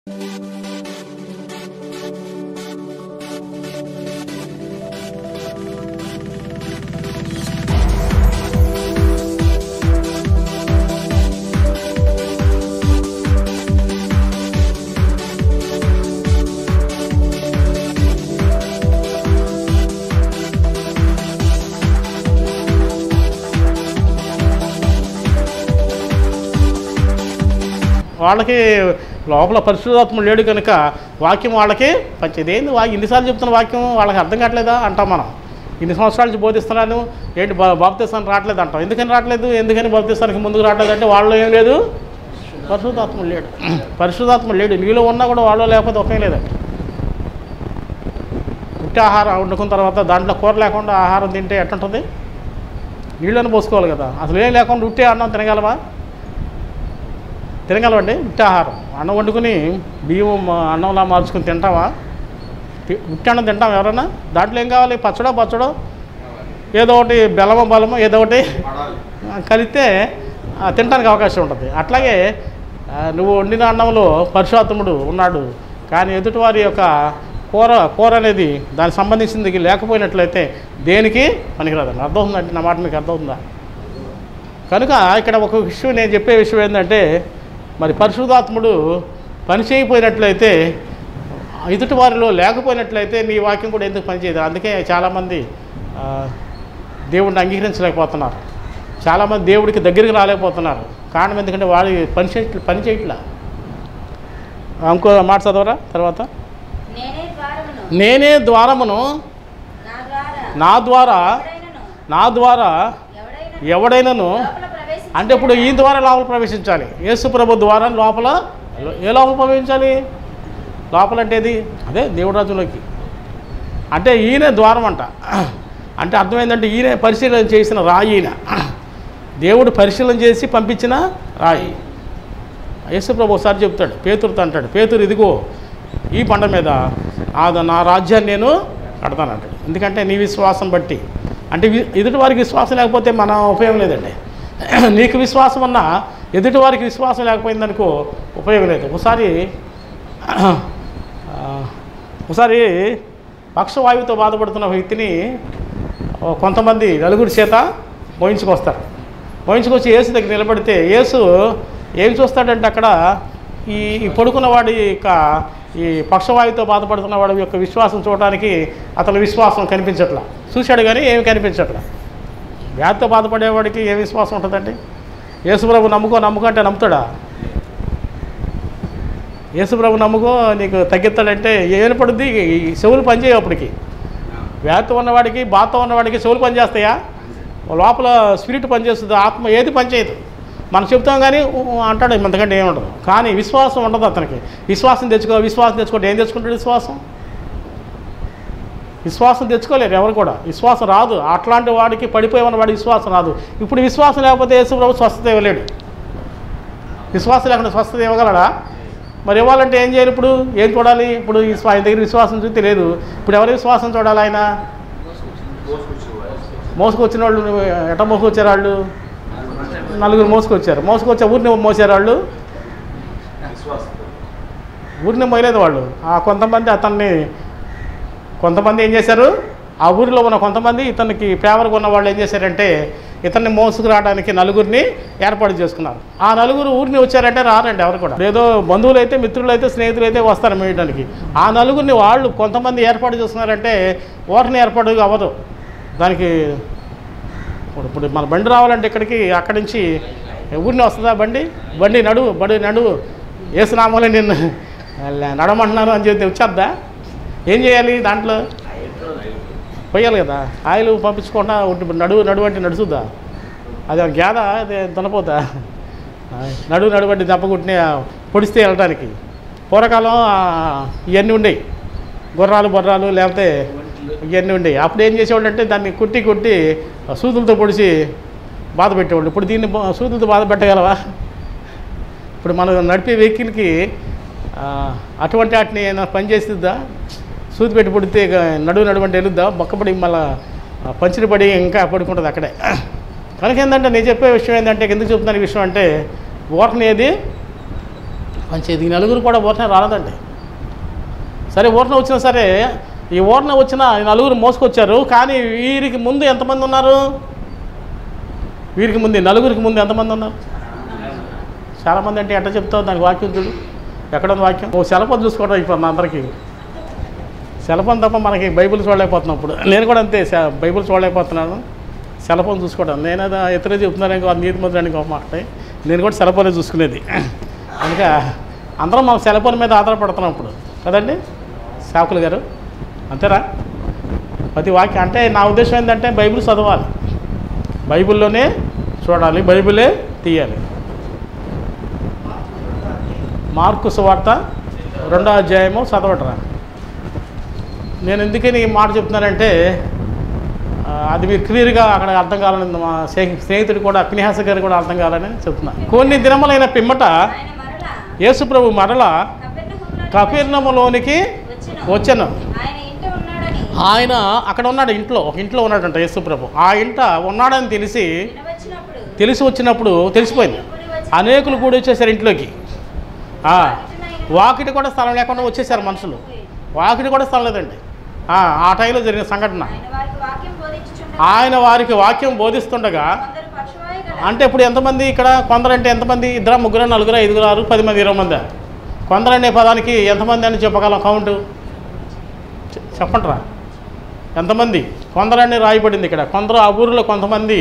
వాళ్ళకి లోపల పరిశుద్ధాత్మ లేడు కనుక వాక్యం వాళ్ళకి పంచేది ఏంది వా ఇన్నిసార్లు చెప్తున్న వాక్యం వాళ్ళకి అర్థం కావట్లేదా అంటాం మనం ఇన్ని సంవత్సరాల నుంచి బోధిస్తున్నాను ఏంటి బా బాప్తిస్తాను రావట్లేదు అంటాం ఎందుకని రావట్లేదు ఎందుకని బాప్తిస్తానికి ముందుకు రావట్లేదు అంటే వాళ్ళు ఏం లేదు పరిశుద్ధాత్మ లేడు పరిశుద్ధాత్మ లేడు నీలో ఉన్నా కూడా వాళ్ళు లేకపోతే ఒకే లేదండి ఉట్టి ఆహారం వండుకున్న తర్వాత దాంట్లో కూర లేకుండా ఆహారం తింటే ఎట్టుంటుంది నీళ్ళని పోసుకోవాలి కదా అసలు ఏం లేకుండా ఉట్టి అన్నం తినగలవా తినగలవండి ఉట్టి ఆహారం అన్నం వండుకుని బియ్యం మా- అన్నంలా మార్చుకుని తింటావా తి- ఉట్టి అన్నం తింటాం ఎవరైనా దాంట్లో ఏం కావాలి పచ్చడో పచ్చడో ఏదో ఒకటి బెల్లమో బలమో ఏదో ఒకటి ఆ, కలిపితే ఆ, తినడానికి అవకాశం ఉంటుంది అట్లాగే ఆ, నువ్వు వండిన అన్నంలో పరుషాత్ముడు ఉన్నాడు కానీ ఎదుటివారి యొక్క కూర కూర అనేది దానికి సంబంధించింది లేకపోయినట్లయితే దేనికి పనికిరాదండి అర్థం ఉందంటే నా మాట మీకు అర్థం ఉందా కనుక ఇక్కడ ఒక విషయం నేను చెప్పే విషయం ఏంటంటే మరి పరిశుధాత్ముడు పని చేయకపోయినట్లయితే ఎదుటి వారిలో లేకపోయినట్లయితే నీ వాక్యం కూడా ఎందుకు పనిచేయదు అందుకే చాలామంది ఆ, దేవుడిని అంగీకరించలేకపోతున్నారు చాలామంది దేవుడికి దగ్గరికి రాలేకపోతున్నారు కారణం ఎందుకంటే వాళ్ళు పని చేయట్లే పని చేయట్లా ఇంకో మాట చదవరా తర్వాత నేనే ద్వారమును నేనే ద్వారమును నా ద్వారా నా ద్వారా ఎవడైనను నా ద్వారా ఎవడైనా ఎవడైనను లోపల ప్రవేశించి అంటే ఇప్పుడు ఈ ద్వారా లోపల ప్రవేశించాలి యేసు ప్రభు ద్వారా లోపల ఏ లోపల ప్రవేశించాలి లోపల అంటే ఏది అదే దేవుడి రాజులోకి అంటే ఈయన ద్వారం అంట అంటే అర్థమైందంటే ఈయన పరిశీలన చేసిన రాయి ఈయన దేవుడు పరిశీలన చేసి పంపించిన రాయి యేసు ప్రభు ఒకసారి చెప్తాడు పేతురుతో అంటాడు పేతురు ఇదిగో ఈ పంట మీద ఆ నా రాజ్యాన్ని నేను కడతానంటాడు ఎందుకంటే నీ విశ్వాసం బట్టి అంటే వి- ఎదుటి వారికి విశ్వాసం లేకపోతే మన ఉపయోగం లేదండి నీకు విశ్వాసం ఉన్నా ఎదుటి వారికి విశ్వాసం లేకపోయిందనుకో ఉపయోగం లేదు ఒకసారి ఆ, ఒకసారి పక్షవాయువుతో బాధపడుతున్న వ్యక్తిని ఓ కొంతమంది నలుగురి చేత మోయించుకొస్తారు మోయించుకొచ్చి యేసు దగ్గర నిలబడితే యేసు ఏం చూస్తాడంటే అక్కడ ఈ ఈ పడుకున్న వాడి యొక్క ఈ పక్షవాయువుతో బాధపడుతున్న వాడి యొక్క విశ్వాసం చూడడానికి అతని విశ్వాసం కనిపించట్లా చూశాడు కానీ ఏమి కనిపించట్లా వ్యాధితో బాధపడేవాడికి ఏ విశ్వాసం ఉంటుందండి యేసుప్రభు నమ్ముకో నమ్ముకో అంటే నమ్ముతాడా యేసుప్రభు నమ్ముకో నీకు తగ్గిస్తాడంటే ఏమి పడుద్ది ఈ చెవులు పనిచేయవు అప్పటికి వ్యాధితో ఉన్నవాడికి బాధతో ఉన్నవాడికి చెవులు పనిచేస్తాయా లోపల స్పిరిట్ పనిచేస్తుంది ఆత్మ ఏది పనిచేయదు మనం చెప్తాం కానీ ఊ, ఊ అంటాడు అంతకంటే ఏమి ఉండదు కానీ విశ్వాసం ఉండదు అతనికి విశ్వాసం తెచ్చుకో విశ్వాసం తెచ్చుకోండి ఏం తెచ్చుకుంటాడు విశ్వాసం విశ్వాసం తెచ్చుకోలేరు ఎవరు కూడా విశ్వాసం రాదు అట్లాంటి వాడికి పడిపోయి ఉన్న వాడికి విశ్వాసం రాదు ఇప్పుడు విశ్వాసం లేకపోతే యేసుప్రభు స్వస్థత ఇవ్వలేడు విశ్వాసం లేకుండా స్వస్థత ఇవ్వగలడా మరి ఇవ్వాలంటే ఏం చేయాలి ఇప్పుడు ఏం చూడాలి ఇప్పుడు ఈ స్వా- ఆయన దగ్గర విశ్వాసం చూస్తే లేదు ఇప్పుడు ఎవరి విశ్వాసం చూడాలి ఆయన మోసుకొచ్చిన వాళ్ళు ఎట మోసుకొచ్చారు వాళ్ళు నలుగురు మోసుకొచ్చారు మోసుకొచ్చే ఊరిని మోసారు వాళ్ళు ఊరిని మోయలేదు వాళ్ళు ఆ కొంతమంది అతన్ని కొంతమంది ఏం చేశారు ఆ ఊరిలో ఉన్న కొంతమంది ఇతనికి ఫేవర్గా ఉన్న వాళ్ళు ఏం చేశారంటే ఇతన్ని మోసుకురావడానికి నలుగురిని ఏర్పాటు చేసుకున్నారు ఆ నలుగురు ఊరిని వచ్చారంటే రారండి ఎవరు కూడా ఏదో బంధువులు అయితే మిత్రులు అయితే స్నేహితులు అయితే వస్తారు మేయడానికి ఆ నలుగురిని వాళ్ళు కొంతమంది ఏర్పాటు చేసుకున్నారంటే ఓటని ఏర్పాటు అవ్వదు దానికి ఇప్పుడు ఇప్పుడు మన బండి రావాలంటే ఇక్కడికి అక్కడి నుంచి ఊరిని వస్తుందా బండి బండి నడువు బండి నడువు వేసినామలే నిన్ను నడమంటున్నారు అని చెప్పి వచ్చేద్దా ఏం చేయాలి దాంట్లో పోయాలి కదా ఆయిల్ పంపించకుండా ఉంటే నడువు నడువు అంటే నడుచుద్దా అది ఒక గేద అది దున్నపోతా నడువు నడువు అంటే దెబ్బ కుట్టిన పొడిస్తే వెళ్ళడానికి పూర్వకాలం ఆ, ఇవన్నీ ఉండేవి గుర్రాలు బొర్రాలు లేకపోతే ఇవన్నీ ఉండేవి అప్పుడు ఏం చేసేవాళ్ళు అంటే దాన్ని కుట్టి కుట్టి ఆ సూదులతో పొడిచి బాధ పెట్టేవాళ్ళు ఇప్పుడు దీన్ని బా- సూదులతో బాధ పెట్టగలవా ఇప్పుడు మనం నడిపే వెహికల్కి ఆ, అటువంటి వాటిని ఏమైనా పని చేస్తుందా సూది పెట్టి పుడితే ఇక నడువు నడువు అంటే వెళుద్దా బొక్కపడి మళ్ళా ఆ, పంచిరి పడి ఇంకా పడుకుంటుంది అక్కడే కనుక ఏంటంటే నేను చెప్పే విషయం ఏంటంటే ఎందుకు చెప్తున్నాను ఈ విషయం అంటే ఓటని ఏది మంచిది ఈ నలుగురు కూడా ఊరనే రాలేదండి సరే ఊరన వచ్చినా సరే ఈ ఊరన వచ్చిన ఈ నలుగురు మోసుకొచ్చారు కానీ వీరికి ముందు ఎంతమంది ఉన్నారు వీరికి ముందు ఈ నలుగురికి ముందు ఎంతమంది ఉన్నారు చాలామంది అంటే ఎట్లా చెప్తావు దానికి వాక్యం చూడు ఎక్కడ ఉంది వాక్యం ఓ సెలపం చూసుకోవడం అయిపోతుంది అందరికీ సెలపం తప్ప మనకి బైబిల్ చూడలేకపోతున్నాం ఇప్పుడు నేను కూడా అంతే సె- బైబిల్ చూడలేకపోతున్నాను సెలఫోన్ చూసుకోవడం నేను అది ఇతరే చెప్తున్నాను ఇంకో నీతి ముద్ర ఇంకో మాట నేను కూడా సెలఫోనే చూసుకునేది అందుకే అందరం మనం సెలఫోన్ మీద ఆధారపడుతున్నాం ఇప్పుడు కదండి శాకులు గారు అంతేనా ప్రతి వాక్యం అంటే నా ఉద్దేశం ఏంటంటే బైబిల్ చదవాలి బైబిల్లోనే చూడాలి బైబిలే తీయాలి మార్కు సువార్త రెండో అధ్యాయము చదవటరా నేను ఎందుకని ఈ మాట చెప్తున్నానంటే ఆ, అది మీరు క్లియర్గా అక్కడ అర్థం కావాలని మా స్నే- స్నేహితుడు కూడా పినిహాస గారు కూడా అర్థం కావాలని చెప్తున్నా కొన్ని దినములైన పిమ్మట ఆయన మరలా యేసుప్రభు మరల కపెర్నహూములోనికి కపీర్ణములోనికి వచ్చెను. వచ్చాను ఆయన ఇంట ఉన్నాడని ఆయన అక్కడ ఉన్నాడు ఇంట్లో ఒక ఇంట్లో ఉన్నాడంట యేసుప్రభు ఆ ఇంట ఉన్నాడని తెలిసి వినవచ్చినప్పుడు తెలిసి వచ్చినప్పుడు తెలిసిపోయింది కూడి వచ్చి అనేకులు కూడా వచ్చేసారు ఇంట్లోకి ఆ, వాకిటి కూడా స్థలం లేకుండా వచ్చేసారు మనుషులు వాకిటి కూడా స్థలం లేదండి ఆ, ఆ టైంలో జరిగిన సంఘటన ఆయన వారికి వాక్యం బోధించుచుండగా ఆయన వారికి వాక్యం బోధిస్తుండగా కొందరు పక్షవాయు గల అంటే ఇప్పుడు ఎంతమంది ఇక్కడ కొందరు అంటే ఎంతమంది ఇద్దరు ముగ్గురు నలుగురు ఐదుగురు ఆరు పది మంది ఇరవై మంది కొందరు అనే పదానికి ఎంతమంది అని చెప్పగలం కౌంట్ చె- చెప్పండిరా ఎంతమంది కొందరని రాయబడింది ఇక్కడ కొందరు ఆ ఊరిలో కొంతమంది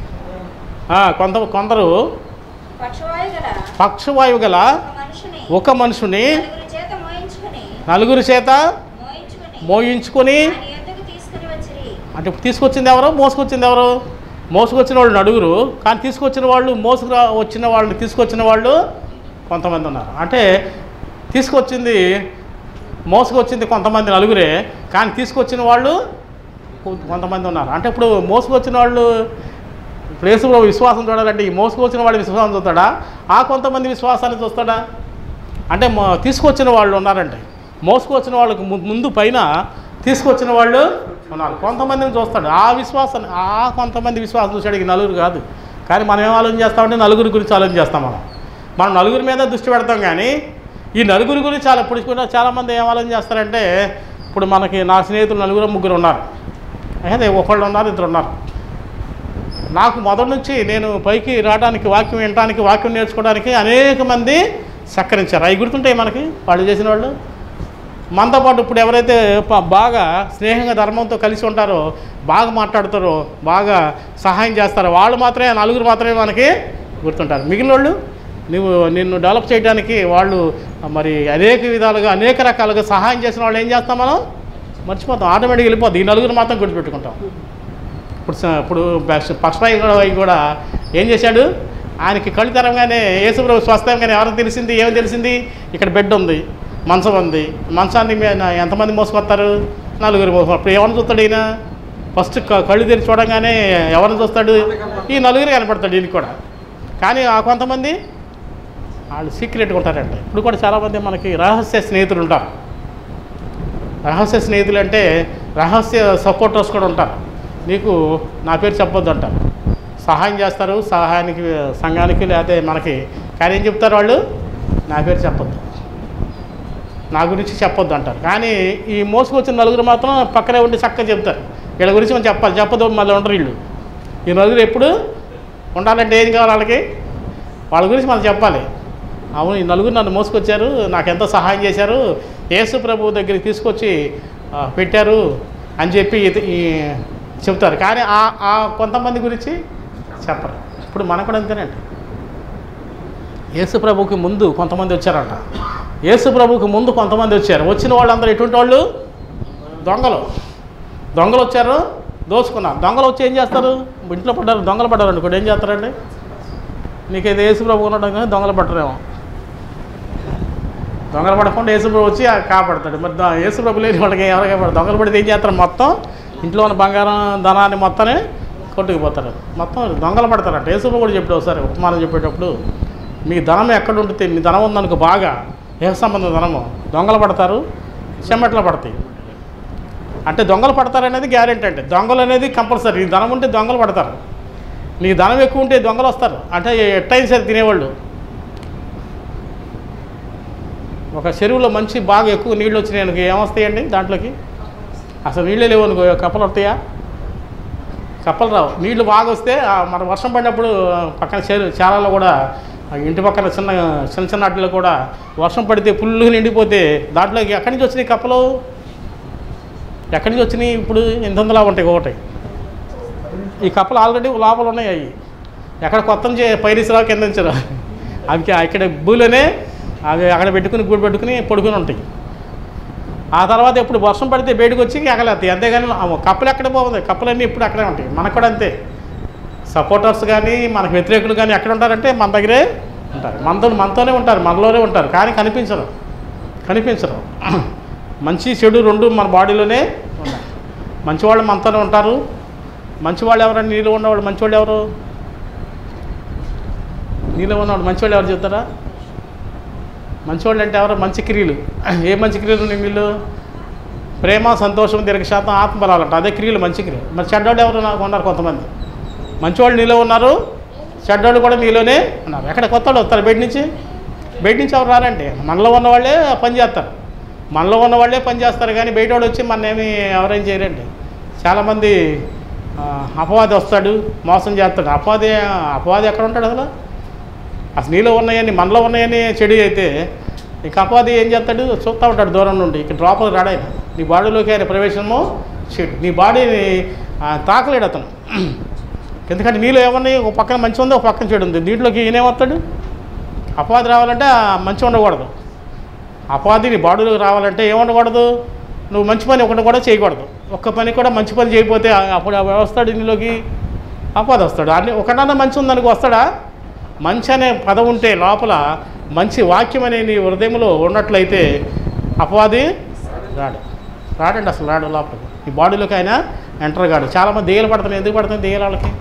ఆ, కొంత కొందరు పక్షవాయు గల పక్షవాయువు గల ఒక మనుషుని ఒక మనుషుని నలుగురి చేత మోయించుకుని నలుగురి చేత మోయించుకుని మోయించుకొని ఆయన యొద్దకు తీసుకుని వచ్చిరి అంటే ఇప్పుడు తీసుకొచ్చింది ఎవరు మోసుకొచ్చింది ఎవరు మోసుకొచ్చిన వాళ్ళు నలుగురు కానీ తీసుకొచ్చిన వాళ్ళు మోసుకు రా- వచ్చిన వాళ్ళు తీసుకొచ్చిన వాళ్ళు కొంతమంది ఉన్నారు అంటే తీసుకొచ్చింది మోసుకొచ్చింది కొంతమంది నలుగురే కానీ తీసుకొచ్చిన వాళ్ళు కొ- కొంతమంది ఉన్నారు అంటే ఇప్పుడు మోసుకొచ్చిన వాళ్ళు ఇప్పుడు యేసులో విశ్వాసం చూడాలంటే ఈ మోసుకొచ్చిన వాడి విశ్వాసం చూస్తాడా ఆ కొంతమంది విశ్వాసాన్ని చూస్తాడా అంటే మో- తీసుకొచ్చిన వాళ్ళు ఉన్నారంటే మోసుకొచ్చిన వాళ్ళకు ము- ముందు పైన తీసుకొచ్చిన వాళ్ళు ఉన్నారు కొంతమందిని చూస్తాడు ఆ విశ్వాసాన్ని ఆ కొంతమంది విశ్వాసం చూసాడు ఈ నలుగురు కాదు కానీ మనం ఏం ఆలోచన చేస్తామంటే నలుగురి గురించి ఆలోచన చేస్తాం మనం మనం నలుగురి మీద దృష్టి పెడతాం కానీ ఈ నలుగురి గురించి చాలా ఇప్పుడు కూడా చాలామంది ఏం ఆలోచన చేస్తారంటే ఇప్పుడు మనకి నా స్నేహితులు నలుగురు ముగ్గురు ఉన్నారు అదే ఒకళ్ళు ఉన్నారు ఇద్దరు ఉన్నారు నాకు మొదటి నుంచి నేను పైకి రావడానికి వాక్యం వినడానికి వాక్యం నేర్చుకోవడానికి అనేక మంది సహకరించారు అవి గుర్తుంటాయి మనకి వాళ్ళు చేసిన వాళ్ళు మనతో పాటు ఇప్పుడు ఎవరైతే ప- బాగా స్నేహంగా ధర్మంతో కలిసి ఉంటారో బాగా మాట్లాడతారో బాగా సహాయం చేస్తారో వాళ్ళు మాత్రమే నలుగురు మాత్రమే మనకి గుర్తుంటారు మిగిలిన వాళ్ళు నువ్వు నిన్ను డెవలప్ చేయడానికి వాళ్ళు మరి అనేక విధాలుగా అనేక రకాలుగా సహాయం చేసిన వాళ్ళు ఏం చేస్తాం మనం మర్చిపోతాం ఆటోమేటిక్గా వెళ్ళిపోద్ది ఈ నలుగురు మాత్రం గుర్తుపెట్టుకుంటాం ఇప్పుడు స- ఇప్పుడు పక్షపాయి కూడా ఏం చేశాడు ఆయనకి కళ్ళు తెరవగానే యేసుప్రభు స్వస్థంగానే ఎవరికి తెలిసింది ఏమి తెలిసింది ఇక్కడ బెడ్ ఉంది మంచం ఉంది మంచాన్ని మీద ఎంతమంది మోసుకొస్తారు నలుగురు మోసం అప్పుడు ఎవరిని చూస్తాడు ఈయన ఫస్ట్ క- కళ్ళు తెరిచి చూడగానే ఎవరిని చూస్తాడు ఈ నలుగురు కనపడతాడు ఈయన కూడా కానీ ఆ కొంతమంది వాళ్ళు సీక్రెట్గా ఉంటారండి ఇప్పుడు కూడా చాలామంది మనకి రహస్య స్నేహితులు ఉంటారు రహస్య స్నేహితులు అంటే రహస్య సపోర్టర్స్ కూడా ఉంటారు నీకు నా పేరు చెప్పొద్దు అంటారు సహాయం చేస్తారు సహాయానికి సంఘానికి లేకపోతే మనకి కానీ ఏం చెప్తారు వాళ్ళు నా పేరు చెప్పొద్దు నా గురించి చెప్పొద్దు అంటారు కానీ ఈ మోసుకొచ్చిన నలుగురు మాత్రం పక్కనే ఉండి చక్కగా చెప్తారు వీళ్ళ గురించి మనం చెప్పాలి చెప్పదు మళ్ళీ ఉండరు వీళ్ళు ఈ నలుగురు ఎప్పుడు ఉండాలంటే ఏం కావాలి వాళ్ళకి వాళ్ళ గురించి మనం చెప్పాలి అవును ఈ నలుగురు నన్ను మోసుకొచ్చారు నాకు ఎంతో సహాయం చేశారు యేసు ప్రభు దగ్గరికి తీసుకొచ్చి ఆ, పెట్టారు అని చెప్పి ఇది- ఈ చెప్తారు కానీ ఆ ఆ కొంతమంది గురించి చెప్పరు ఇప్పుడు మనకు కూడా అంతేనండి యేసు ప్రభుకి ముందు కొంతమంది వచ్చారంట యేసు ప్రభుకి ముందు కొంతమంది వచ్చారు వచ్చిన వాళ్ళందరూ ఎటువంటి వాళ్ళు దొంగలు దొంగలు వచ్చారు దోచుకున్నారు దొంగలు వచ్చి ఏం చేస్తారు ఇంట్లో పడ్డారు దొంగలు పడ్డారు అనుకోండి ఏం చేస్తారండి నీకైతే యేసు ప్రభు ఉన్నాడు కానీ దొంగలు పట్టరేమో దొంగలు పడకుండా యేసుప్రభు వచ్చి ఆ కాపాడతాడు మరి ద- యేసుప్రభు లేని వాళ్ళకి ఎవరు కాపాడు దొంగలు పడితే ఏం చేస్తారు మొత్తం ఇంట్లో ఉన్న బంగారం ధనాన్ని మొత్తాన్ని కొట్టుకుపోతారు మొత్తం దొంగలు పడతారంట యేసుప్రభు కూడా చెప్పాడు ఒకసారి ఉపమానం చెప్పేటప్పుడు మీ ధనం ఎక్కడ ఉంటుంది మీ ధనం ఉందనుకో బాగా ఏ సంబంధం ధనము దొంగలు పడతారు చెమ్మట్లో పడతాయి అంటే దొంగలు పడతారనేది గ్యారెంటీ అంటే దొంగలు అనేది కంపల్సరీ నీ ధనం ఉంటే దొంగలు పడతారు నీ ధనం ఎక్కువ ఉంటే దొంగలు వస్తారు అంటే ఎట్టయినా సరే తినేవాళ్ళు ఒక చెరువులో మంచి బాగా ఎక్కువ నీళ్ళు వచ్చినాయి అనుకో ఏమొస్తాయండి దాంట్లోకి అసలు నీళ్ళే లేవు అనుకో కప్పలు వస్తాయా కప్పలు రావు నీళ్లు బాగా వస్తే ఆ మన వర్షం పడినప్పుడు పక్కన చేరు చాలలో కూడా ఆ ఇంటి పక్కన చిన్న చిన్న చిన్న వాటిలో కూడా వర్షం పడితే ఫుల్గా నిండిపోతే దాంట్లోకి ఎక్కడి నుంచి వచ్చినాయి కప్పలు ఎక్కడి నుంచి వచ్చినాయి ఇప్పుడు ఎంతలా ఉంటాయి ఒకటి ఈ కప్పలు ఆల్రెడీ లోపల ఉన్నాయి అవి ఎక్కడ కొత్త నుంచి పైరిసిరా కింద నుంచిరా అవి కా- ఇక్కడ భూలోనే అవి అక్కడ పెట్టుకుని గూడు పెట్టుకుని పడుకుని ఉంటాయి ఆ తర్వాత ఎప్పుడు వర్షం పడితే బయటకు వచ్చి ఎగలేస్తాయి అంతేగాని ఆ కప్పలు ఎక్కడ పోతుంది కప్పలన్నీ ఇప్పుడు అక్కడే ఉంటాయి మనకు కూడా అంతే సపోర్టర్స్ కానీ మనకు వ్యతిరేకులు కానీ ఎక్కడ ఉంటారంటే మన దగ్గరే ఉంటారు మనతో మనతోనే ఉంటారు మనలోనే ఉంటారు కానీ కనిపించరు కనిపించరు మంచి చెడు రెండు మన బాడీలోనే ఉన్నాయి మంచివాళ్ళు మనతోనే ఉంటారు మంచివాళ్ళు ఎవరండి నీళ్ళు ఉన్నవాళ్ళు మంచివాళ్ళు ఎవరు నీళ్ళు ఉన్నవాళ్ళు మంచివాళ్ళు ఎవరు చెప్తారా మంచివాళ్ళు అంటే ఎవరు మంచి క్రియలు ఏ మంచి క్రియలు ఉన్నాయి వీళ్ళు ప్రేమ సంతోషం దీర్ఘశాతం ఆత్మబలాలు అంట అదే క్రియలు మంచి క్రియలు మరి చెడ్డోళ్ళు ఎవరు నాకు ఉన్నారు కొంతమంది మంచివాళ్ళు నీలో ఉన్నారు చెడ్డోళ్ళు కూడా నీలోనే ఉన్నారు ఎక్కడ కొత్త వాళ్ళు వస్తారు బయట నుంచి బయట నుంచి ఎవరు రారండి మనలో ఉన్న వాళ్ళే పని చేస్తారు మనలో ఉన్న వాళ్ళే పని చేస్తారు కానీ బయట వాళ్ళు వచ్చి మన ఏమి ఎవరేం చేయరండి చాలామంది ఆ, అపవాది వస్తాడు మోసం చేస్తాడు అపవాది అపవాది ఎక్కడ ఉంటాడు అసలు అసలు నీలో ఉన్నాయని మనలో ఉన్నాయని చెడు అయితే ఇక అపవాది ఏం చేస్తాడు చూస్తూ ఉంటాడు దూరం నుండి ఇక డ్రాప్ రాడాయన నీ బాడీలోకి ఆయన ప్రవేశము చెడు నీ బాడీని ఆ, తాకలేడు అతను ఎందుకంటే నీలో ఏమన్నాయి ఒక పక్కన మంచి ఉంది ఒక పక్కన చెడు ఉంది దీంట్లోకి ఈయనేమవుతాడు అపవాది రావాలంటే ఆ మంచి ఉండకూడదు అపవాది నీ బాడీలోకి రావాలంటే ఏముండకూడదు నువ్వు మంచి పని ఒకటి కూడా చేయకూడదు ఒక్క పని కూడా మంచి పని చేయకపోతే ఆ- అప్పుడు ఆ వస్తాడు నీలోకి అపవాది వస్తాడు అన్ని ఒకటన్నా మంచి ఉందనుకో వస్తాడా మంచి అనే పదం ఉంటే లోపల మంచి వాక్యం అనే నీ హృదయంలో ఉన్నట్లయితే అపవాది రాడు రాడండి అసలు రాడు లోపలికి ఈ బాడీలోకి ఆయన ఎంటర్ కాడు చాలామంది దెయ్యాలు పడుతున్నాయి ఎందుకు పడుతున్నాయి దెయ్యాలు వాళ్ళకి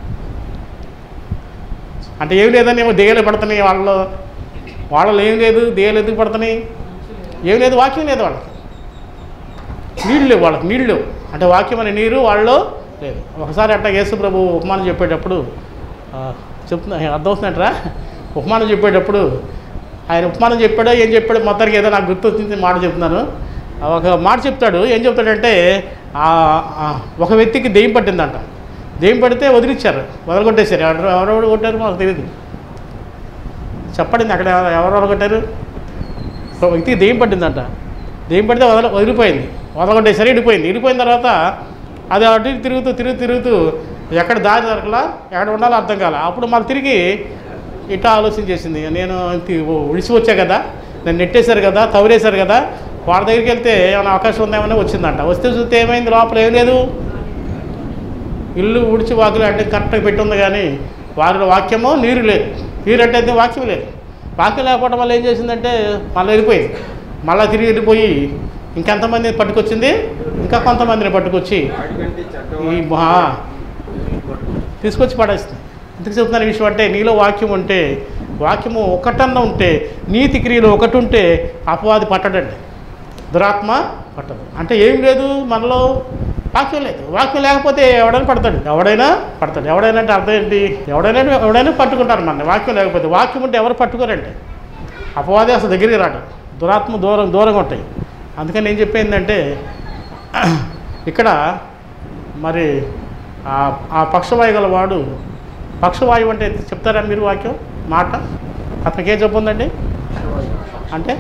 అంటే ఏం లేదని ఏమో దెయ్యాలు పడుతున్నాయి వాళ్ళలో వాళ్ళలో ఏం లేదు దెయ్యాలు ఎందుకు పడుతున్నాయి ఏం లేదు వాక్యం లేదు వాళ్ళకి నీళ్ళు లేవు వాళ్ళకి నీళ్ళు లేవు అంటే వాక్యం అనే నీరు వాళ్ళలో లేదు ఒకసారి అట్లా యేసు ప్రభు ఉపమానం చెప్పేటప్పుడు ఆ, చెప్తున్నా అర్థమవుతుందంటరా ఉపమానం చెప్పేటప్పుడు ఆయన ఉపమానం చెప్పాడో ఏం చెప్పాడో మొత్తానికి ఏదో నాకు గుర్తొచ్చింది మాట చెప్తున్నాను ఆ, ఒక మాట చెప్తాడు ఏం చెప్తాడంటే ఆ, ఆ, ఒక వ్యక్తికి దెయ్యం పట్టిందంట దెయ్యం పడితే వదిలిచ్చారు వదలగొట్టేశారు ఎవరు ఎవరెవరు కొట్టారు మాకు తెలియదు చెప్పండి అక్కడ ఎవరు- ఎవరెవరు కొట్టారు ఒక వ్యక్తికి దెయ్యం పట్టిందంట దెయ్యం పడితే వదల వదిలిపోయింది వదలగొట్టేసరి ఇడిపోయింది ఇడిపోయిన తర్వాత అది అటు ఇటు తిరుగుతూ తిరుగుతూ తిరుగుతూ ఎక్కడ దారి దొరకలా ఎక్కడ ఉండాలో అర్థం కాల అప్పుడు మళ్ళీ తిరిగి ఇట్లా ఆలోచన చేసింది నేను తి- విడిచి వచ్చా కదా నన్ను నెట్టేశారు కదా తవరేశారు కదా వాళ్ళ దగ్గరికి వెళ్తే ఏమైనా అవకాశం ఉందేమని వచ్చిందంట వస్తే చూస్తే ఏమైంది లోపల ఏం లేదు ఇల్లు ఉడిచి వాకులు అంటే కరెక్ట్గా పెట్టి ఉంది కానీ వారిలో వాక్యము నీరు లేదు నీరు అంటే అయితే వాక్యం లేదు వాక్యం లేకపోవడం వల్ల ఏం చేసిందంటే మళ్ళీ వెళ్ళిపోయింది మళ్ళీ తిరిగి వెళ్ళిపోయి ఇంకెంతమందిని పట్టుకొచ్చింది ఇంకా కొంతమందిని పట్టుకొచ్చి ఈ మహా తీసుకొచ్చి పడేస్తుంది ఎందుకు చెప్తున్న విషయం అంటే నీలో వాక్యం ఉంటే వాక్యము ఒకటన్నా ఉంటే నీతి క్రియలు ఒకటి ఉంటే అపవాది పట్టడండి దురాత్మ పట్టదు అంటే ఏం లేదు మనలో వాక్యం లేదు వాక్యం లేకపోతే ఎవడైనా పడతాడు ఎవడైనా పడతాడు ఎవడైనా అంటే అర్థం ఏంటి ఎవడైనా ఎవడైనా పట్టుకుంటారు మన వాక్యం లేకపోతే వాక్యం ఉంటే ఎవరు పట్టుకోరండి అపవాది అసలు దగ్గరికి రాడు దురాత్మ దూరం దూరంగా ఉంటాయి అందుకని నేను చెప్పేందంటే ఇక్కడ మరి ఆ ఆ పక్షవాయు గల వాడు పక్షవాయువు అంటే చెప్తారా మీరు వాక్యం మాట అతనికి ఏం చెప్పు ఉందండి అంటే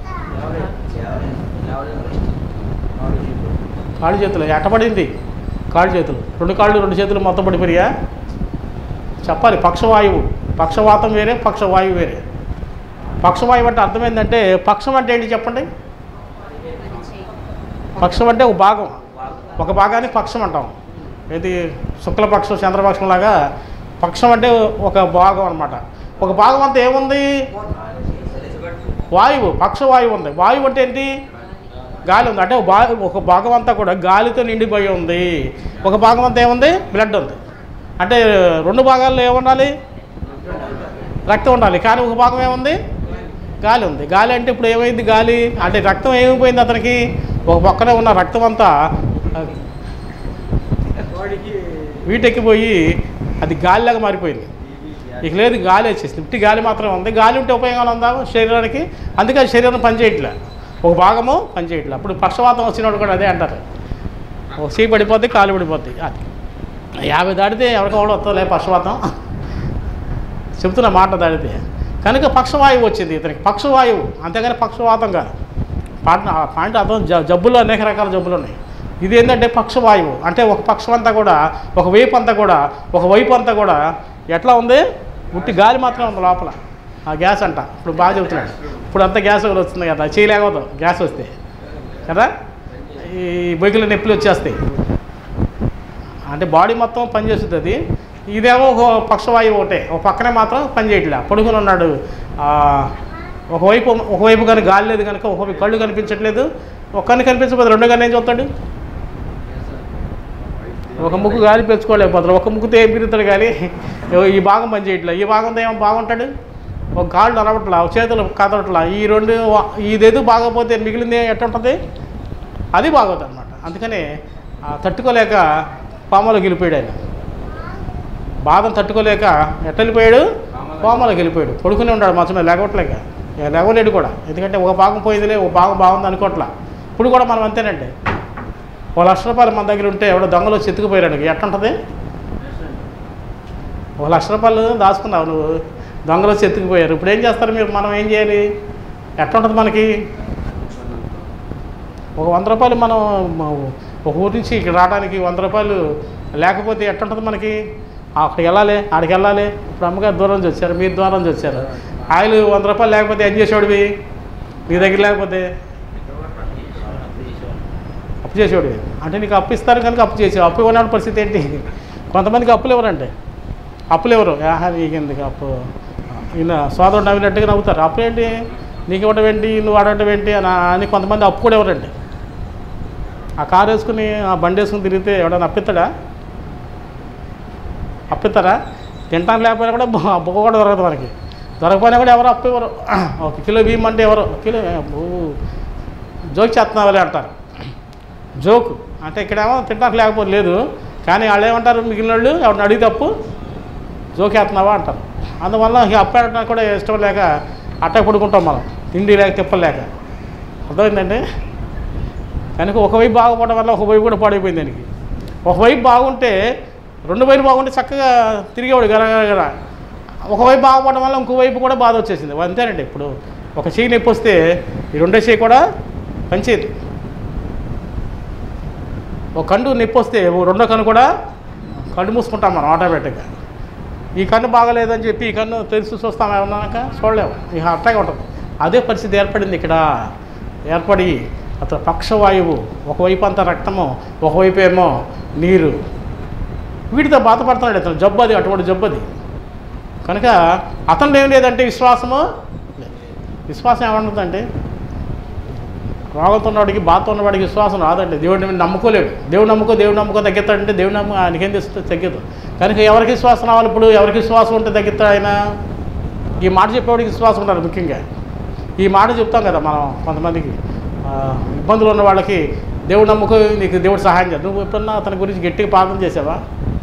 కాళ్ళు చేతులు ఎట్టబడింది కాళ్ళు చేతులు రెండు కాళ్ళు రెండు చేతులు మొత్తం పడిపోయా చెప్పాలి పక్షవాయువు పక్షవాతం వేరే పక్షవాయువు వేరే పక్షవాయువు అంటే అర్థం ఏంటంటే పక్షం అంటే ఏంటి చెప్పండి పక్షం అంటే ఒక భాగం ఒక భాగాన్ని పక్షం అంటాం ఏది శుక్లపక్షం చంద్రపక్షం లాగా పక్షం అంటే ఒక భాగం అన్నమాట ఒక భాగం అంతా ఏముంది వాయువు పక్షవాయువు ఉంది వాయువు అంటే ఏంటి గాలి ఉంది అంటే ఒక భా- ఒక భాగం అంతా కూడా గాలితో నిండిపోయి ఉంది ఒక భాగం అంతా ఏముంది బ్లడ్ ఉంది అంటే రెండు భాగాల్లో ఏముండాలి రక్తం ఉండాలి కానీ ఒక భాగం ఏముంది గాలి ఉంది గాలి అంటే ఇప్పుడు ఏమైంది గాలి అంటే రక్తం ఏమైపోయింది అతనికి ఒక పక్కనే ఉన్న రక్తం అంతా ఆ, వీటెక్కిపోయి అది గాలిలాగా మారిపోయింది ఇక లేదు గాలి వచ్చేసింది ఉట్టి గాలి మాత్రమే ఉంది గాలి ఉంటే ఉపయోగం ఉందా శరీరానికి అందుకే అది శరీరం పనిచేయట్లే ఒక భాగము పనిచేయట్లే అప్పుడు పక్షవాతం వచ్చినప్పుడు కూడా అదే అంటారు ఒక సీ పడిపోద్ది కాలు పడిపోద్ది అది యాభై దాటితే ఎవరికి కూడా వస్తుందిలే పక్షవాతం చెప్తున్న మాట దాడితే కనుక పక్షవాయువు వచ్చింది ఇతనికి పక్షవాయువు అంతేగాని పక్షవాతం కాదు పాట పాయింట్ అర్థం జ జబ్బులు అనేక రకాల జబ్బులు ఉన్నాయి ఇది ఏంటంటే పక్షవాయువు అంటే ఒక పక్షం అంతా కూడా ఒక వైపు అంతా కూడా ఒక వైపు అంతా కూడా ఎట్లా ఉంది ఉట్టి గాలి మాత్రం ఉంది లోపల ఆ గ్యాస్ అంట ఇప్పుడు బాగా చెబుతున్నాడు ఇప్పుడు అంతా గ్యాస్ ఒకటి వస్తుంది కదా చేయలేకపోదు గ్యాస్ వస్తే కదా ఈ బొగిల నొప్పులు వచ్చేస్తాయి అంటే బాడీ మొత్తం పనిచేస్తుంది అది ఇదేమో ఒక పక్షవాయువు ఒకటే ఒక పక్కనే మాత్రం పని చేయట్లే పడుకుని ఉన్నాడు ఆ, ఒకవైపు ఒకవైపు కానీ గాలి లేదు కనుక ఒకవైపు కళ్ళు కనిపించట్లేదు ఒక కన్ను కనిపించకపోతే రెండో కన్ను ఏం చూస్తాడు ఒక ముక్కు గాలి పెంచుకోలేకపోతాడు ఒక ముక్కుతో ఏం తిరుగుతాడు కానీ ఈ భాగం పని చేయట్లే ఈ భాగంతో ఏమో బాగుంటాడు ఒక కాళ్ళు నడవట్లా ఒక చేతులు కదవట్లా ఈ రెండు ఇదేదో బాగపోతే మిగిలింది ఎట్టుంటుంది అది బాగోదు అనమాట అందుకనే ఆ తట్టుకోలేక పామలోకి వెళ్ళిపోయాడు ఆయన బాధను తట్టుకోలేక ఎట్ట వెళ్ళిపోయాడు పామలోకి వెళ్ళిపోయాడు పడుకుని ఉన్నాడు మంచం మీద లేకపోవట్లేక ఇక లేవలేడు కూడా ఎందుకంటే ఒక భాగం పోయిందిలే ఒక భాగం బాగుంది అనుకోవట్లా ఇప్పుడు కూడా మనం అంతేనండి ఓ లక్ష రూపాయలు మన దగ్గర ఉంటే ఎవడో దొంగలు వచ్చి ఎత్తుకుపోయాడు ఎట్టుంటుంది ఒక లక్ష రూపాయలు దాచుకున్నావు నువ్వు దొంగలు వచ్చి ఎత్తుకుపోయారు ఇప్పుడు ఏం చేస్తారు మీరు మనం ఏం చేయాలి ఎట్టుంటుంది మనకి ఒక వంద రూపాయలు మనం మ- ఒక ఊరి నుంచి ఇక్కడ రావడానికి వంద రూపాయలు లేకపోతే ఎట్టుంటుంది మనకి అక్కడికి వెళ్ళాలి ఆడికి వెళ్ళాలి ఇప్పుడు అమ్మగారు దూరం నుంచి వచ్చారు మీరు దూరం నుంచి వచ్చారు ఆయిల్ వంద రూపాయలు లేకపోతే ఏం చేసేవాడివి నీ దగ్గర లేకపోతే అప్పు చేసేవాడివి అంటే నీకు అప్పు ఇస్తారు కనుక అప్పు చేసేవాడు అప్పు ఇవ్వని పరిస్థితి ఏంటి కొంతమందికి అప్పులు ఎవరంటే అప్పులు ఎవరు ఆహా నీకు ఎందుకు అప్పు ఈయన సోదరుడు నవ్వినట్టుగా నవ్వుతారు అప్పు ఏంటి నీకు ఇవ్వడం ఏంటి నువ్వు అడగడం ఏంటి అని అని కొంతమంది అప్పు కూడా ఎవరండి ఆ కారు వేసుకుని ఆ బండి వేసుకుని తిరిగితే ఎవడన్నా అప్పిస్తాడా అప్పిస్తారా తింటాను లేకపోయినా కూడా బొ- బొక్క కూడా దొరకదు మనకి దొరకపోయినా కూడా ఎవరు అప్పు ఎవరు ఒక కిలో బియ్యం అంటే ఎవరు కిలో ఓ, జోక్ చేస్తున్నావులే అంటారు జోకు అంటే ఇక్కడేమో తింటానికి లేకపోతే లేదు కానీ వాళ్ళు ఏమంటారు మిగిలిన వాళ్ళు ఎవరిని అడిగితే అప్పు జోకేస్తున్నావా అంటారు అందువల్ల ఇక అప్పు అడగడానికి కూడా ఇష్టం లేక అట్ట పడుకుంటాం మనం తిండి లేక తిప్పలేక అర్థమైందండి కనుక ఒకవైపు బాగుపడడం వల్ల ఒకవైపు కూడా పాడైపోయింది దానికి ఒకవైపు బాగుంటే రెండు వైపు బాగుంటే చక్కగా తిరిగేవాడు గరగర ఒకవైపు బాగుపడడం వల్ల ఇంకోవైపు కూడా బాధ వచ్చేసింది అంతేనండి ఇప్పుడు ఒక చెయ్యి నొప్పి వస్తే ఈ రెండో చెయ్యి కూడా పంచేది ఒక కన్ను నొప్పి వస్తే ఓ రెండో కన్ను కూడా కళ్ళు మూసుకుంటాం మనం ఆటోమేటిక్గా ఈ కన్ను బాగలేదని చెప్పి ఈ కన్ను తెలిసి చూస్తాం ఏమన్నాక చూడలేము ఇక అట్టాగే ఉంటుంది అదే పరిస్థితి ఏర్పడింది ఇక్కడ ఏర్పడి అతను పక్షవాయువు ఒకవైపు అంతా రక్తము ఒకవైపు ఏమో నీరు వీటితో బాధపడుతున్నాడు అతను జబ్బు అది అటువంటి జబ్బు అది కనుక అతను ఏం లేదంటే విశ్వాసము లేదు. విశ్వాసం ఏమంటుందంటే రోగంతో ఉన్నవాడికి బాధతో ఉన్నవాడికి విశ్వాసం రాదండి దేవుడిని మీద నమ్ముకోలేడు దేవుడు నమ్ముకో దేవుడు నమ్ముకో తగ్గిస్తాడంటే దేవుడు నమ్ము ఆయనకేం తెస్తుంది తగ్గదు కనుక ఎవరికి విశ్వాసం రావాలి ఇప్పుడు ఎవరికి విశ్వాసం ఉంటే తగ్గిస్తాడు ఆయన ఈ మాట చెప్పేవాడికి విశ్వాసం ఉండాలి ముఖ్యంగా ఈ మాట చెప్తాం కదా మనం కొంతమందికి ఆ, ఇబ్బందులు ఉన్న వాళ్ళకి దేవుడు నమ్ముకో నీకు దేవుడు సహాయం చేద్దాం నువ్వు ఎప్పుడన్నా అతని గురించి గట్టిగా ప్రార్థన చేసావా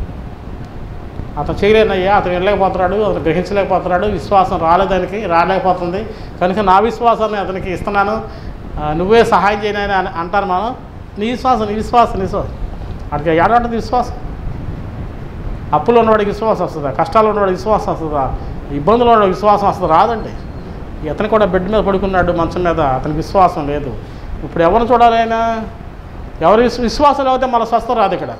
అతను చేయలేనయ్యా అతను వెళ్ళలేకపోతున్నాడు అతను గ్రహించలేకపోతున్నాడు విశ్వాసం రాలేదానికి రాలేకపోతుంది కనుక నా విశ్వాసాన్ని అతనికి ఇస్తున్నాను ఆ, నువ్వే సహాయం చేయనని అని అంటారు మనం నీ విశ్వాసం నీ విశ్వాసం నీ విశ్వాసం అక్కడికి ఏడంటుంది విశ్వాసం అప్పులు ఉన్నవాడికి విశ్వాసం వస్తుందా కష్టాలు ఉన్నవాడికి విశ్వాసం వస్తుందా ఇబ్బందులు ఉన్నవాడికి విశ్వాసం వస్తుందా రాదండి ఇతను కూడా బెడ్ మీద పడుకున్నాడు మంచం మీద అతనికి విశ్వాసం లేదు ఇప్పుడు ఎవరిని చూడాలి ఆయన ఎవరి విశ్వ- విశ్వాసం లేకపోతే మన స్వస్థత రాదు ఇక్కడ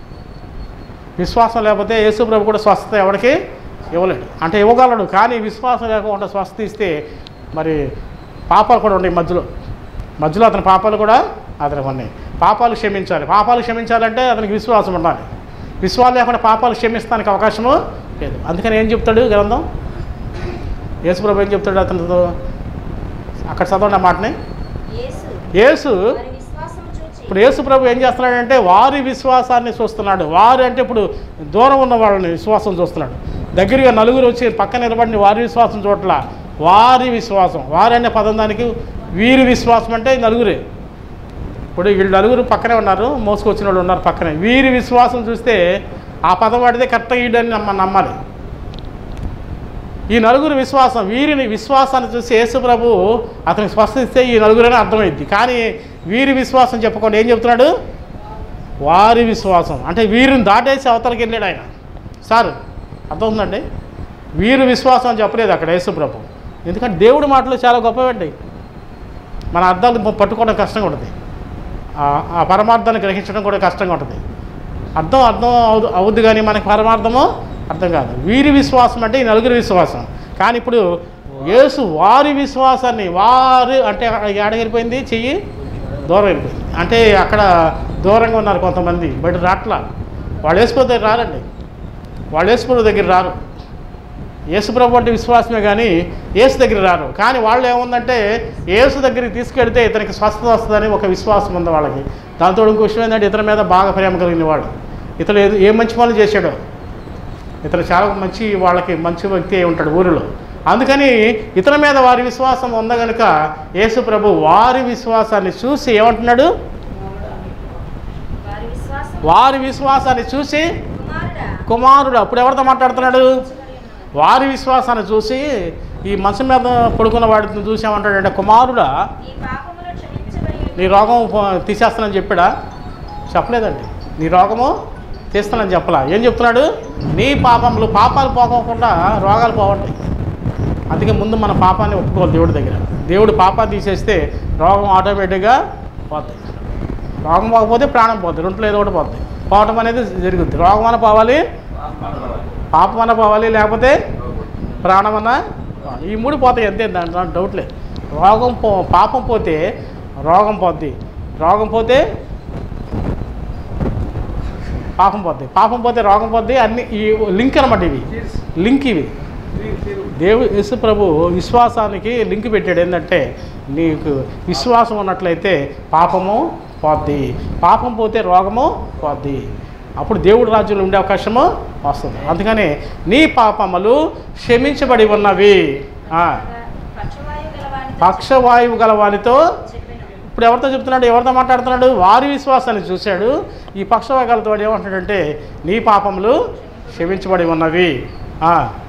విశ్వాసం లేకపోతే యేసు ప్రభు కూడా స్వస్థత ఎవరికి ఇవ్వలేడు అంటే ఇవ్వగలడు కానీ విశ్వాసం లేకుండా స్వస్థత ఇస్తే మరి పాపాలు కూడా ఉన్నాయి మధ్యలో మధ్యలో అతని పాపాలు కూడా అతనికి ఉన్నాయి పాపాలు క్షమించాలి పాపాలు క్షమించాలంటే అతనికి విశ్వాసం ఉండాలి విశ్వాసం లేకుండా పాపాలు క్షమిస్తానికి అవకాశము లేదు అందుకని ఏం చెప్తాడు గ్రంథం యేసుప్రభు ఏం చెప్తాడు అతనితో అక్కడ చదవండి ఆ మాటని యేసు యేసు వారి విశ్వాసము చూచి ఇప్పుడు యేసు ప్రభు ఏం చేస్తున్నాడంటే వారి విశ్వాసాన్ని చూస్తున్నాడు వారు అంటే ఇప్పుడు దూరం ఉన్న వాళ్ళని విశ్వాసం చూస్తున్నాడు దగ్గరగా నలుగురు వచ్చి పక్కన నిలబడిన వారి విశ్వాసం చూడట్ల వారి విశ్వాసం వారి అనే పదం దానికి వీరి విశ్వాసం అంటే నలుగురే ఇప్పుడు వీళ్ళు నలుగురు పక్కనే ఉన్నారు మోసుకొచ్చిన వాళ్ళు ఉన్నారు పక్కనే వీరి విశ్వాసం చూస్తే ఆ పదం వాడితే కరెక్ట్గా వీడని నమ్మ నమ్మాలి ఈ నలుగురు విశ్వాసం వీరిని విశ్వాసాన్ని చూసి యేసు ప్రభు అతనికి స్పష్టిస్తే ఈ నలుగురని అర్థమైంది కానీ వీరి విశ్వాసం చెప్పకుండా ఏం చెప్తున్నాడు వారి విశ్వాసం అంటే వీరిని దాటేసి అవతలకి వెళ్ళాడు ఆయన సార్ అర్థమవుతుందండి వీరు విశ్వాసం అని చెప్పలేదు అక్కడ యేసు ప్రభు ఎందుకంటే దేవుడి మాటలు చాలా గొప్పవండి మన అర్థాలు పట్టుకోవడం కష్టంగా ఉంటుంది ఆ- ఆ పరమార్థాన్ని గ్రహించడం కూడా కష్టంగా ఉంటుంది అర్థం అర్థం అవుదు అవుద్ది కానీ మనకి పరమార్థము అర్థం కాదు వీరి విశ్వాసం అంటే ఈ నలుగురి విశ్వాసం కానీ ఇప్పుడు యేసు వారి విశ్వాసాన్ని వారు అంటే ఎడగలిపోయింది చెయ్యి దూరం వెళ్ళిపోయింది అంటే అక్కడ దూరంగా ఉన్నారు కొంతమంది బయట రాట్లా వాళ్ళు వేసుకో దగ్గర రారండి వాళ్ళు యేసుప్రభు దగ్గర రారు యేసుప్రభు అంటే విశ్వాసమే కానీ యేసు దగ్గర రారు కానీ వాళ్ళు ఏముందంటే యేసు దగ్గరికి తీసుకెడితే ఇతనికి స్వస్థత వస్తుందని ఒక విశ్వాసం ఉంది వాళ్ళకి దాంతో ఇంకో విషయం ఏంటంటే ఇతని మీద బాగా ప్రేమ కలిగిన వాడు ఇతను ఏది- ఏ మంచి పనులు చేశాడో ఇతను చాలా మంచి వాళ్ళకి మంచి వ్యక్తి అయి ఉంటాడు ఊరిలో అందుకని ఇతని మీద వారి విశ్వాసం ఉంది కనుక యేసు ప్రభు వారి విశ్వాసాన్ని చూసి ఏమంటున్నాడు వారి విశ్వాసం వారి విశ్వాసాన్ని చూసి కుమారుడా కుమారుడు అప్పుడు ఎవరితో మాట్లాడుతున్నాడు వారి విశ్వాసాన్ని చూసి ఈ మంచం మీద పడుకున్న వాడిని చూసి ఏమంటాడంటే కుమారుడా నీ పాపములు క్షమించబడి నీ రోగం పో- తీసేస్తానని చెప్పాడా చెప్పలేదండి నీ రోగము తీస్తానని చెప్పలా ఏం చెప్తున్నాడు నీ పాపములు పాపాలు పోకోకుండా రోగాలు పోవట్లేదు అందుకే ముందు మన పాపాన్ని ఒప్పుకోవాలి దేవుడి దగ్గర దేవుడు పాపాన్ని తీసేస్తే రోగం ఆటోమేటిక్గా పోతుంది రోగం పోకపోతే ప్రాణం పోతుంది రెంట్లో ఏదో ఒకటి పోతుంది పోవటం అనేది జరుగుద్ది రోగం అన్న పోవాలి పాపం అన్న పోవాలి లేకపోతే ప్రాణం అన్న పోవాలి. ఈ మూడు పోతాయి అంతే దాంట్లో డౌట్ లేదు రోగం పో పాపం పోతే రోగం పోద్ది రోగం పోతే పాపం పోద్ది పాపం పోతే రోగం పోద్ది అన్ని ఈ లింక్ అనమాట ఇవి లింక్ ఇవి దేవుడు యేసు ప్రభు విశ్వాసానికి లింక్ పెట్టాడు ఏంటంటే నీకు విశ్వాసం ఉన్నట్లయితే పాపము పోద్ది పాపం పోతే రోగము పోద్ది అప్పుడు దేవుడి రాజ్యంలో ఉండే అవకాశము వస్తుంది అందుకని నీ పాపములు క్షమించబడి ఉన్నవి ఆ, పక్షవాయు గలవానితో పక్షవాయువు గల వారితో చెప్పెను ఇప్పుడు ఎవరితో చెప్తున్నాడు ఎవరితో మాట్లాడుతున్నాడు వారి విశ్వాసాన్ని చూశాడు ఈ పక్షవాగాలతో వాడు ఏమంటున్నాడంటే నీ పాపములు క్షమించబడి ఉన్నవి ఆ.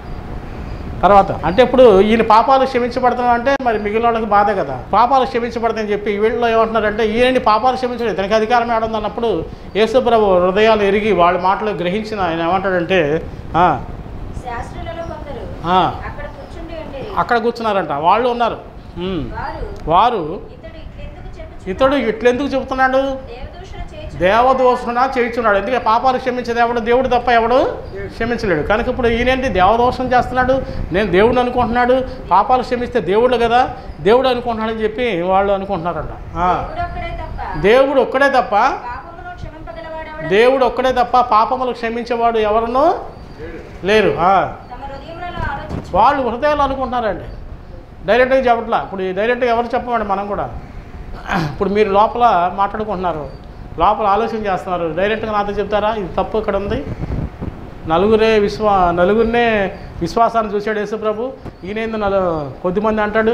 తర్వాత అంటే ఇప్పుడు ఈయన పాపాలు క్షమించబడుతున్నాం అంటే మరి మిగిలిన వాళ్ళకి బాధే కదా పాపాలు క్షమించబడతాయని చెప్పి వీళ్ళలో ఏమంటున్నారంటే ఈయనని పాపాలు క్షమించడం ఇతనికి అధికారం ఏడుంది అన్నప్పుడు యేసుప్రభు హృదయాలు ఎరిగి వాళ్ళ మాటలు గ్రహించిన ఆయన ఏమంటాడంటే ఆ, శాస్త్రులలో కొందరు ఆ, అక్కడ కూర్చుండి ఉండేది అక్కడ కూర్చున్నారంట వాళ్ళు ఉన్నారు ఉమ్. వారు వారు ఇతడు ఇట్లెందుకు చెప్పుచు ఇతడు ఇట్లెందుకు చెబుతున్నాడు దేవదూషణ చేయుచు దేవదోషణ చేయించున్నాడు ఎందుకంటే పాపాలు క్షమించేది ఎవడు దేవుడు తప్ప ఎవడు క్షమించలేడు కనుక ఇప్పుడు ఈయనేంటి దేవదోషం చేస్తున్నాడు నేను దేవుడు అనుకుంటున్నాడు పాపాలు క్షమిస్తే దేవుడు కదా దేవుడు అనుకుంటున్నాడని చెప్పి వాళ్ళు అనుకుంటున్నారంట ఆ. దేవుడు ఒక్కడే తప్ప దేవుడు ఒక్కడే తప్ప పాపమును క్షమింపగలవాడెవడు దేవుడు ఒక్కడే తప్ప పాపములు క్షమించేవాడు ఎవరును లేరు ఆ. తమ హృదయములలో ఆలోచించు వాళ్ళు హృదయాలు అనుకుంటున్నారండి డైరెక్ట్గా చెప్పట్లా ఇప్పుడు ఈ డైరెక్ట్గా ఎవరు చెప్పమండి మనం కూడా ఇప్పుడు మీరు లోపల మాట్లాడుకుంటున్నారు లోపల ఆలోచన చేస్తున్నారు డైరెక్ట్గా నాతో చెప్తారా ఇది తప్పు ఇక్కడ ఉంది నలుగురే విశ్వా నలుగురినే విశ్వాసాన్ని చూశాడు యేసుప్రభు ఈయనేందు నలు కొద్దిమంది అంటాడు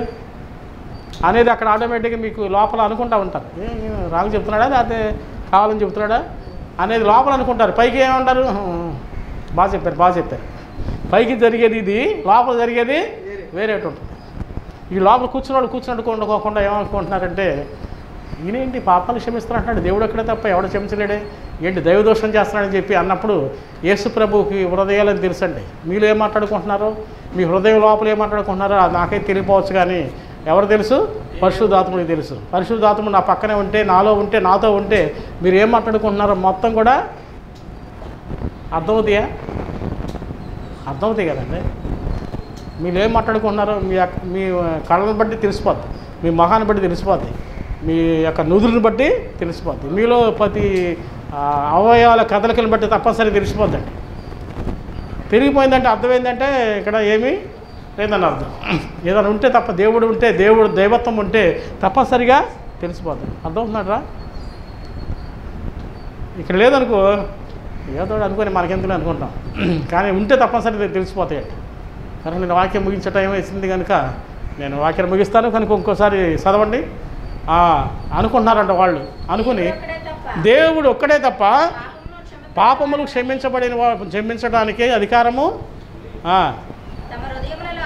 అనేది అక్కడ ఆటోమేటిక్గా మీకు లోపల అనుకుంటా ఉంటారు ఏ, ఈయన రాంగ్ చెప్తున్నాడా లేకపోతే కావాలని చెప్తున్నాడా అనేది లోపల అనుకుంటారు పైకి ఏమంటారు "హ్మ్, బాగా చెప్పారు బాగా చెప్పారు పైకి జరిగేది ఇది లోపల జరిగేది వేరే ఉంటుంది ఈ లోపల కూర్చున్నాడు కూర్చున్నట్టు కొండుకోకుండా ఏమనుకుంటున్నారంటే ఈయనేంటి పాపాలు క్షమిస్తున్నాడు దేవుడు ఎక్కడే తప్ప ఎవడు క్షమించలేడే ఏంటి దైవదోషం చేస్తున్నాడని చెప్పి అన్నప్పుడు యేసు ప్రభుకి హృదయాలని తెలుసండి మీరు ఏం మాట్లాడుకుంటున్నారో మీ హృదయం లోపల ఏం మాట్లాడుకుంటున్నారో అది నాకైతే తెలియపోవచ్చు కానీ ఎవరు తెలుసు పరిశుద్ధాత్ముడికి తెలుసు పరిశుద్ధాత్ముడు నా పక్కనే ఉంటే నాలో ఉంటే నాతో ఉంటే మీరు ఏం మాట్లాడుకుంటున్నారో మొత్తం కూడా అర్థమవుతాయా అర్థమవుతాయి కదండి మీరు ఏం మాట్లాడుకుంటున్నారో మీ యొక్క- మీ కళ్ళను బట్టి తెలిసిపోద్ది మీ మొహాన్ని బట్టి తెలిసిపోద్ది మీ యొక్క నుదురుని బట్టి తెలిసిపోద్ది మీలో ప్రతి ఆ, అవయవాల కదలికలను బట్టి తప్పనిసరి తెలిసిపోద్దండి తిరిగిపోయిందంటే అర్థం ఏంటంటే ఇక్కడ ఏమీ లేదని అర్థం ఏదైనా ఉంటే తప్ప దేవుడు ఉంటే దేవుడు దైవత్వం ఉంటే తప్పనిసరిగా తెలిసిపోద్ది అర్థమవుతున్నారా ఇక్కడ లేదనుకో ఏదో అనుకొని మనకెందుకు అనుకుంటాం కానీ ఉంటే తప్పనిసరిగా తెలిసిపోతాయండి కనుక నేను వాక్యం ముగించే టైం వేసింది కనుక నేను వాక్యం ముగిస్తాను కనుక ఇంకోసారి చదవండి ఆ, అనుకుంటున్నారంట వాళ్ళు అనుకుని ఒక్కడే తప్ప దేవుడు ఒక్కడే తప్ప పాపమును క్షమింప పాపములు క్షమించబడిన వా- క్షమించడానికి అధికారము ఆ, తమ హృదయములలో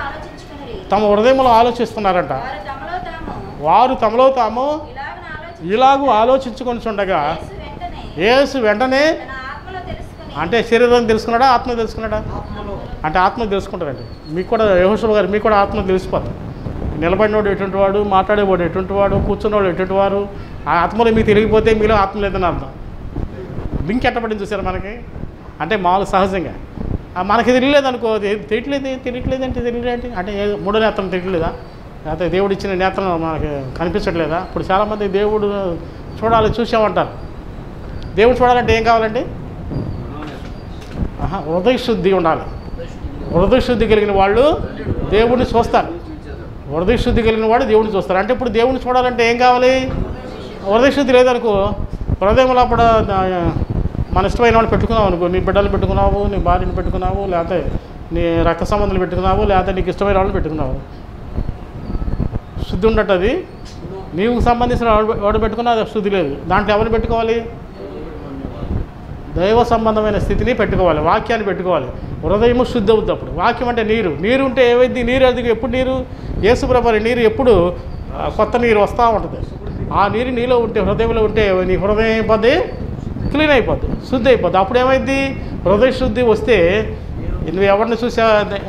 తమ హృదయంలో ఆలోచిస్తున్నారంట వారు తమలో తాము వారు తమలో తాము ఇలాగన ఆలోచించి ఇలాగూ ఆలోచించుకొని చూడగా యేసు వెంటనే యేసు వెంటనే తన ఆత్మలో తెలుసుకుని అంటే శరీరం తెలుసుకున్నాడా ఆత్మ తెలుసుకున్నాడా ఆత్మలో అంటే ఆత్మ తెలుసుకుంటారండి మీకు కూడా యహోషుల గారు మీకు కూడా ఆత్మ తెలిసిపోతుంది నిలబడినోడు ఎటువంటి వాడు మాట్లాడేవాడు ఎటువంటి వాడు కూర్చున్నవాడు ఎటువంటి వారు ఆ ఆత్మలో మీకు తెలియకపోతే మీలో ఆత్మ లేదని అర్థం లింక్ ఎట్టబడింది చూసారు మనకి అంటే మామూలు సహజంగా ఆ మనకి తెలియలేదు అనుకో అది తెలియట్లేదు తెలియట్లేదు అంటే తెలియలేంటి అంటే ఏ మూడో నేత్రం తెలియలేదా లేకపోతే దేవుడు ఇచ్చిన నేత్రం మనకి కనిపించట్లేదా ఇప్పుడు చాలామంది దేవుడు చూడాలి చూసామంటారు దేవుడు చూడాలంటే ఏం కావాలండి ఆహా, హృదయ శుద్ధి ఉండాలి హృదయ శుద్ధి కలిగిన వాళ్ళు దేవుడిని చూస్తారు హృదయ శుద్ధి కలిగిన వాడు దేవుడిని చూస్తారు అంటే ఇప్పుడు దేవుడిని చూడాలంటే ఏం కావాలి హృదయ శుద్ధి లేదనుకో హృదయం లోపల ఆ, మన ఇష్టమైన వాళ్ళు పెట్టుకున్నావు అనుకో నీ బిడ్డలు పెట్టుకున్నావు నీ భార్యను పెట్టుకున్నావు లేకపోతే నీ రక్త సంబంధాలు పెట్టుకున్నావు లేకపోతే నీకు ఇష్టమైన వాళ్ళు పెట్టుకున్నావు శుద్ధి ఉండట అది నీకు సంబంధించిన వాడు వాడు పెట్టుకున్నా అది శుద్ధి లేదు దాంట్లో ఎవరు పెట్టుకోవాలి దైవ సంబంధమైన స్థితిని పెట్టుకోవాలి వాక్యాన్ని పెట్టుకోవాలి హృదయము శుద్ధి అవుద్ది అప్పుడు వాక్యం అంటే నీరు నీరు ఉంటే ఏమైంది నీరు అది ఎప్పుడు నీరు యేసుప్రభరి నీరు ఎప్పుడు ఆ, కొత్త నీరు వస్తూ ఉంటుంది ఆ నీరు నీలో ఉంటే హృదయంలో ఉంటే నీ హృదయం అయిపోద్ది క్లీన్ అయిపోద్ది శుద్ధి అయిపోద్ది అప్పుడు ఏమైంది హృదయ శుద్ధి వస్తే నువ్వు ఎవరిని చూసా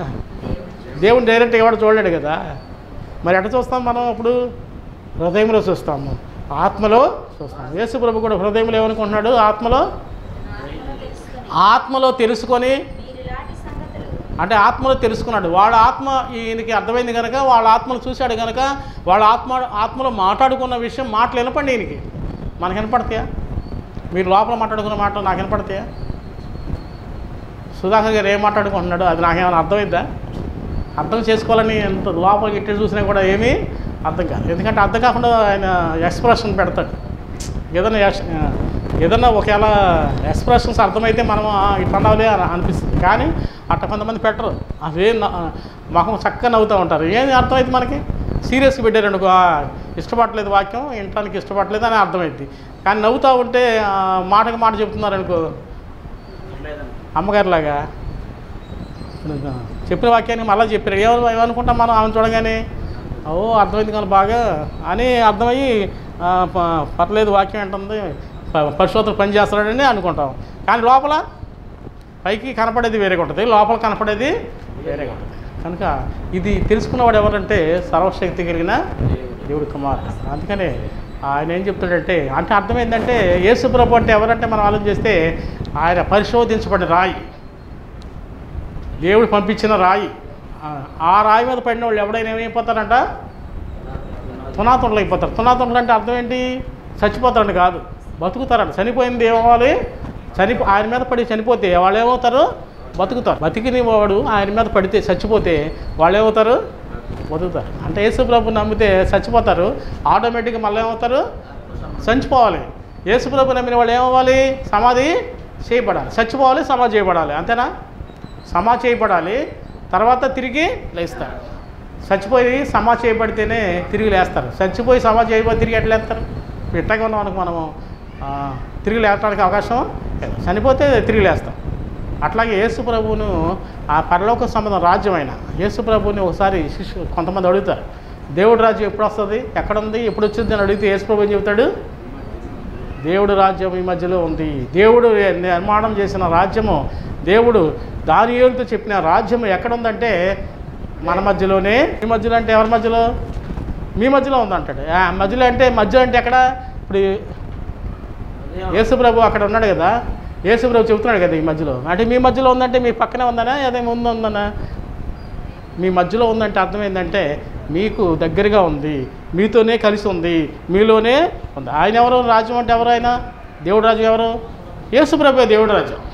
దేవుని డైరెక్ట్ ఎవరు చూడలేడు కదా మరి ఎట్ట చూస్తాం మనం అప్పుడు హృదయంలో చూస్తాము ఆత్మలో చూస్తాం యేసు ప్రభు కూడా హృదయంలో ఏమనుకుంటున్నాడు ఆత్మలో ఆత్మలో తెలుసుకుని ఆత్మలో తెలుసుకొని మీరు ఇలాంటి సంగతులు అంటే ఆత్మలో తెలుసుకున్నాడు వాళ్ళ ఆత్మ ఈయనకి అర్థమైంది కనుక వాళ్ళ ఆత్మను చూశాడు కనుక వాళ్ళ ఆత్మ ఆత్మలో మాట్లాడుకున్న విషయం మాటలు వినపండి ఈయనకి మనకు వినపడతాయా మీరు లోపల మాట్లాడుకున్న మాటలు నాకు వినపడతాయా సుధాకర్ గారు ఏం మాట్లాడుకుంటున్నాడు అది నాకేమైనా అర్థమైద్దా అర్థం చేసుకోవాలని ఎంత లోపలికి ఇట్టి చూసినా కూడా ఏమీ అర్థం కాదు ఎందుకంటే అర్థం కాకుండా ఆయన ఎక్స్ప్రెషన్ పెడతాడు ఏదైనా ఎక్స్- ఏదైనా ఒకవేళ ఎక్స్ప్రెషన్స్ అర్థమైతే మనం "ఆ, ఇట్లా అనాలి అని అనిపిస్తుంది కానీ అట్ట కొంతమంది పెట్టరు అవే న- మొహం చక్కగా నవ్వుతూ ఉంటారు ఏది అర్థమైంది మనకి సీరియస్గా పెట్టారు అనుకో "ఆ, ఇష్టపడలేదు వాక్యం వినటానికి ఇష్టపడలేదు అని అర్థమైంది కానీ నవ్వుతూ ఉంటే ఆ, మాటకి మాట చెప్తున్నారు అనుకో అమ్మగారిలాగా చెప్పిన వాక్యానికి మళ్ళీ చెప్పారు ఏమను ఏమనుకుంటాం మనం ఆమెను చూడగానే ఓ అర్థమైంది కానీ బాగా అని అర్థమయ్యి ఆ, ప- పర్లేదు వాక్యం ఏంటుంది ప- పరిశోధన పని చేస్తున్నాడని అనుకుంటాం కానీ లోపల పైకి కనపడేది వేరేగా ఉంటుంది లోపల కనపడేది వేరేగా ఉంటుంది కనుక ఇది తెలుసుకున్నవాడు ఎవరంటే సర్వశక్తి కలిగిన దేవుడి కుమారుడు అందుకనే ఆయన ఏం చెప్తాడంటే అంటే అర్థం ఏంటంటే యేసుప్రభు అంటే ఎవరంటే మనం ఆలోచన చేస్తే ఆయన పరిశోధించబడిన రాయి దేవుడు పంపించిన రాయి ఆ- ఆ రాయి మీద పడిన వాళ్ళు ఎవడైనా ఏమైపోతారంట తునాతుండలు అయిపోతారు తునాతుండలు అంటే అర్థం ఏంటి చచ్చిపోతారని కాదు బతుకుతారంట చనిపోయింది ఏమవ్వాలి చనిపో ఆయన మీద పడి చనిపోతే వాళ్ళు ఏమవుతారు బతుకుతారు బతికిన వాడు ఆయన మీద పడితే చచ్చిపోతే వాళ్ళు ఏమవుతారు బతుకుతారు అంటే యేసు ప్రభు నమ్మితే చచ్చిపోతారు ఆటోమేటిక్గా మళ్ళీ ఏమవుతారు చచ్చిపోవాలి యేసు ప్రభు నమ్మిన వాళ్ళు ఏమవ్వాలి సమాధి చేయబడాలి చచ్చిపోవాలి సమాధి చేయబడాలి అంతేనా సమాధి చేయబడాలి తర్వాత తిరిగి లేస్తారు చచ్చిపోయి సమాధి చేయబడితేనే తిరిగి లేస్తారు చచ్చిపోయి సమాధి చేయబోతే తిరిగి ఎట్లా లేస్తారు ఇట్టగా ఉన్నాం అనుకో మనము ఆ, తిరిగి లేవడానికి అవకాశం లేదు. చనిపోతే తిరిగి లేస్తాం అట్లాగే యేసు ప్రభువును ఆ పరలోక సంబంధం రాజ్యం అయిన యేసు ప్రభువుని ఒకసారి శిష్యు కొంతమంది అడుగుతారు దేవుడి రాజ్యం ఎప్పుడు వస్తుంది ఎక్కడ ఉంది ఎప్పుడు వచ్చింది అని అడిగితే యేసు ప్రభు ఏం చెబుతాడు దేవుడు రాజ్యం ఈ మధ్యలో ఉంది దేవుడు నిర్మాణం చేసిన రాజ్యము దేవుడు దానియులతో చెప్పిన రాజ్యం ఎక్కడ ఉందంటే మన మధ్యలోనే మీ మధ్యలో అంటే ఎవరి మధ్యలో మీ మధ్యలో ఉందంటాడు ఆ, మధ్యలో అంటే మధ్య అంటే ఎక్కడ ఇప్పుడు యేసుప్రభు అక్కడ ఉన్నాడు కదా యేసుప్రభు చెబుతున్నాడు కదా ఈ మధ్యలో అంటే మీ మధ్యలో ఉందంటే మీ పక్కనే ఉందనా అదే ముందు ఉందనా మీ మధ్యలో ఉందంటే అర్థం ఏంటంటే మీకు దగ్గరగా ఉంది మీతోనే కలిసి ఉంది మీలోనే ఉంది ఆయన ఎవరు రాజ్యం అంటే ఎవరు ఆయన దేవుడు రాజ్యం ఎవరు యేసుప్రభు దేవుడు రాజ్యం